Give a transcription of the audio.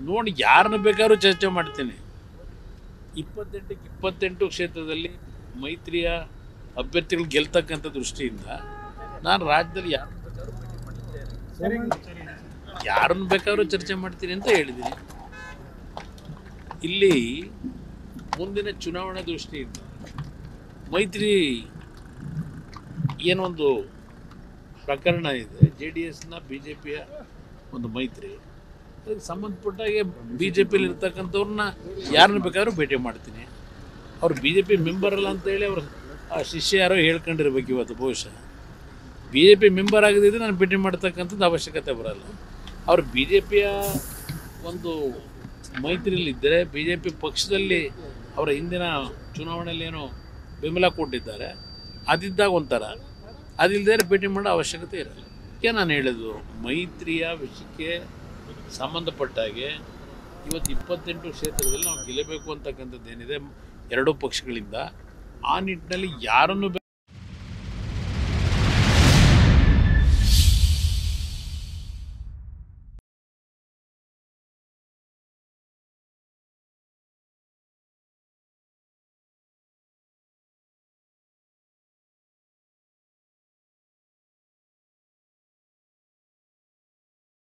ನೋಡಿ ಯಾರನ್ನ ಬೇಕಾದ್ರೂ ಚರ್ಚೆ ಮಾಡ್ತೀನಿ ಇಪ್ಪತ್ತೆಂಟಕ್ಕೆ ಇಪ್ಪತ್ತೆಂಟು ಕ್ಷೇತ್ರದಲ್ಲಿ ಮೈತ್ರಿಯ ಅಭ್ಯರ್ಥಿಗಳು ಗೆಲ್ತಕ್ಕಂಥ ದೃಷ್ಟಿಯಿಂದ ನಾನು ರಾಜ್ಯದಲ್ಲಿ ಯಾರನ್ನ ಬೇಕಾದ್ರೂ ಭೇಟಿ ಮಾಡಿದ್ದೇನೆ ಯಾರನ್ನ ಬೇಕಾದ್ರೂ ಚರ್ಚೆ ಮಾಡ್ತೀನಿ ಅಂತ ಹೇಳಿದ್ದೀನಿ ಇಲ್ಲಿ ಮುಂದಿನ ಚುನಾವಣೆ ದೃಷ್ಟಿಯಿಂದ ಮೈತ್ರಿ ಏನೊಂದು ಪ್ರಕರಣ ಇದೆ ಜೆ ಡಿ ಎಸ್ನ ಬಿ ಜೆ ಪಿಯ ಒಂದು ಮೈತ್ರಿ ಅದಕ್ಕೆ ಸಂಬಂಧಪಟ್ಟಾಗೆ ಬಿ ಜೆ ಪಿಲಿ ಇರ್ತಕ್ಕಂಥವ್ರನ್ನ ಯಾರನ್ನ ಬೇಕಾದ್ರೂ ಭೇಟಿ ಮಾಡ್ತೀನಿ ಅವ್ರು ಬಿ ಜೆ ಪಿ ಮೆಂಬರ್ ಅಲ್ಲ ಅಂತೇಳಿ ಅವ್ರು ಆ ಶಿಷ್ಯ ಯಾರೋ ಹೇಳ್ಕೊಂಡಿರ್ಬೇಕು ಇವತ್ತು ಬಹುಶಃ ಬಿ ಜೆ ಪಿ ಮೆಂಬರ್ ಆಗದಿದ್ರೆ ನಾನು ಭೇಟಿ ಮಾಡ್ತಕ್ಕಂಥದ್ದು ಅವಶ್ಯಕತೆ ಬರಲ್ಲ ಅವ್ರು ಬಿ ಜೆ ಪಿಯ ಒಂದು ಮೈತ್ರಿಯಲ್ಲಿದ್ದರೆ ಬಿ ಜೆ ಪಿ ಪಕ್ಷದಲ್ಲಿ ಅವರ ಹಿಂದಿನ ಚುನಾವಣೆಯಲ್ಲಿ ಏನೋ ಬೆಂಬಲ ಕೊಟ್ಟಿದ್ದಾರೆ ಅದಿದ್ದಾಗ ಒಂಥರ ಅದಿಲ್ಲದೆ ಭೇಟಿ ಮಾಡೋ ಅವಶ್ಯಕತೆ ಇರಲ್ಲ ಅದಕ್ಕೆ ನಾನು ಹೇಳಿದ್ದು ಮೈತ್ರಿಯ ವಿಷಯಕ್ಕೆ ಸಂಬಂಧಪಟ್ಟ ಹಾಗೆ ಇವತ್ತು ಇಪ್ಪತ್ತೆಂಟು ಕ್ಷೇತ್ರದಲ್ಲಿ ನಾವು ಗೆಲ್ಲಬೇಕು ಅಂತಕ್ಕಂಥದ್ದು ಏನಿದೆ ಎರಡೂ ಪಕ್ಷಗಳಿಂದ ಆ ನಿಟ್ಟಿನಲ್ಲಿ ಯಾರನ್ನು